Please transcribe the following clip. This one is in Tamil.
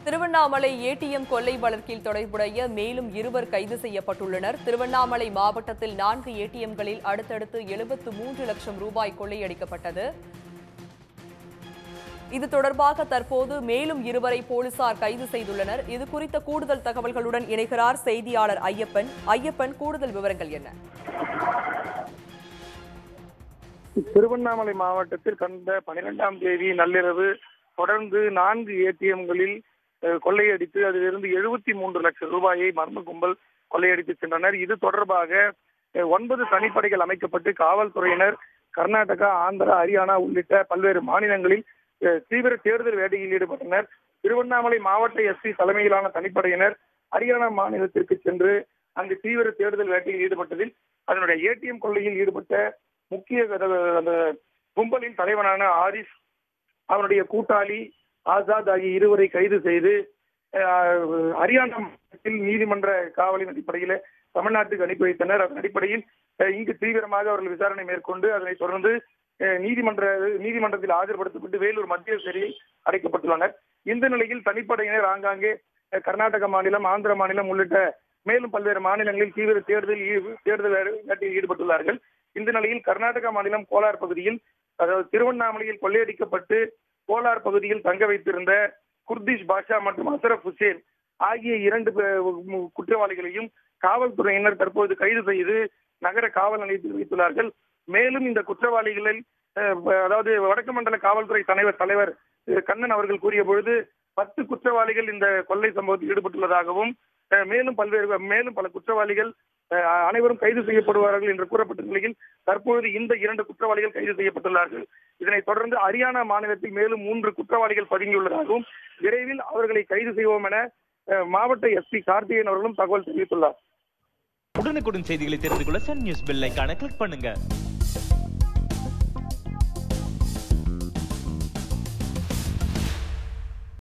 திருவண்ணாமலை ஏடிஎம் கொள்ளை வழக்கில் தொடர்புடைய மேலும் இருவர் கைது செய்யப்பட்டுள்ளனர் திருவண்ணாமலை மாவட்டத்தில் நான்கு ஏடிஎம்களில் அடுத்தடுத்து எழுபத்து மூன்று லட்சம் ரூபாய் கொள்ளையடிக்கப்பட்டது இது தொடர்பாக தற்போது மேலும் இருவரை போலீசார் கைது செய்துள்ளனர் இது குறித்த கூடுதல் தகவல்களுடன் இணைகிறார் செய்தியாளர் ஐயப்பன் ஐயப்பன் கூடுதல் விவரங்கள் என்ன திருவண்ணாமலை மாவட்டத்தில் கடந்த பனிரெண்டாம் தேதி நள்ளிரவு தொடர்ந்து நான்கு ஏடிஎம்களில் கொள்ளையடித்து அதிலிருந்து எழுபத்தி மூன்று லட்சம் ரூபாயை மர்ம கும்பல் கொள்ளையடித்து சென்றனர் இது தொடர்பாக அஹ், ஒன்பது தனிப்படைகள் அமைக்கப்பட்டு காவல்துறையினர் கர்நாடகா ஆந்திரா ஹரியானா உள்ளிட்ட பல்வேறு மாநிலங்களில் அஹ், தீவிர தேடுதல் வேட்டையில் ஈடுபட்டனர் திருவண்ணாமலை மாவட்ட எஸ்பி தலைமையிலான தனிப்படையினர் ஹரியானா மாநிலத்திற்கு சென்று அங்கு தீவிர தேடுதல் வேட்டையில் ஈடுபட்டதில் அதனுடைய ஏடிஎம் கொள்ளையில் ஈடுபட்ட முக்கிய அஹ், அந்த கும்பலின் தலைவனான ஆரிஸ் அவனுடைய கூட்டாளி ஆசாத் ஆகிய இருவரை கைது செய்து அஹ், ஹரியானா மாநிலத்தில் நீதிமன்ற காவலின் அடிப்படையில் தமிழ்நாட்டுக்கு அனுப்பி வைத்தனர் அதன் அடிப்படையில் அஹ், இங்கு தீவிரமாக அவர்கள் விசாரணை மேற்கொண்டு அதனைத் தொடர்ந்து அஹ், நீதிமன்ற நீதிமன்றத்தில் ஆஜர்படுத்தப்பட்டு வேலூர் மத்திய சிறையில் அடைக்கப்பட்டுள்ளனர் இந்த நிலையில் தனிப்படையினர் ஆங்காங்கே அஹ், கர்நாடக மாநிலம் ஆந்திர மாநிலம் உள்ளிட்ட மேலும் பல்வேறு மாநிலங்களில் தீவிர தேடுதல் ஈ- தேடுதல் வே- வேட்டையில் ஈடுபட்டுள்ளார்கள் இந்த நிலையில் கர்நாடக மாநிலம் கோலார் பகுதியில் அதாவது திருவண்ணாமலையில் கொள்ளையடிக்கப்பட்டு கோலார் பகுதியில் தங்க வைத்திருந்த குர்திஷ் பாஷா மற்றும் அசரப் ஹுசேன் ஆகிய இரண்டு பே- மு- குற்றவாளிகளையும் காவல்துறையினர் தற்போது கைது செய்து நகர காவல் நிலையத்தில் வைத்துள்ளார்கள் மேலும் இந்த குற்றவாளிகளில் அஹ், அதாவது வடக்கு மண்டல காவல்துறை தலைவர் தலைவர் அஹ், கண்ணன் அவர்கள் கூறிய பொழுது பத்து குற்றவாளிகள் இந்த கொள்ளை சம்பவத்தில் ஈடுபட்டுள்ளதாகவும் அஹ், மேலும் பல்வேறு மேலும் பல குற்றவாளிகள் அஹ், அனைவரும் கைது செய்யப்படுவார்கள் என்று கூறப்பட்ட நிலையில் தற்பொழுது இந்த இரண்டு குற்றவாளிகள் கைது செய்யப்பட்டுள்ளார்கள் இதனைத் தொடர்ந்து ஹரியானா மாநிலத்தில் மேலும் மூன்று குற்றவாளிகள் பதுங்கியுள்ளதாகவும் விரைவில் அவர்களை கைது செய்வோம் என அஹ், மாவட்ட எஸ்பி கார்த்திகேயன் அவர்களும் தகவல் தெரிவித்துள்ளார் உடனுக்குடன் செய்திகளை தெரிந்து கொள்ள சன் நியூஸ் பெல் ஐகானை கிளிக் பண்ணுங்க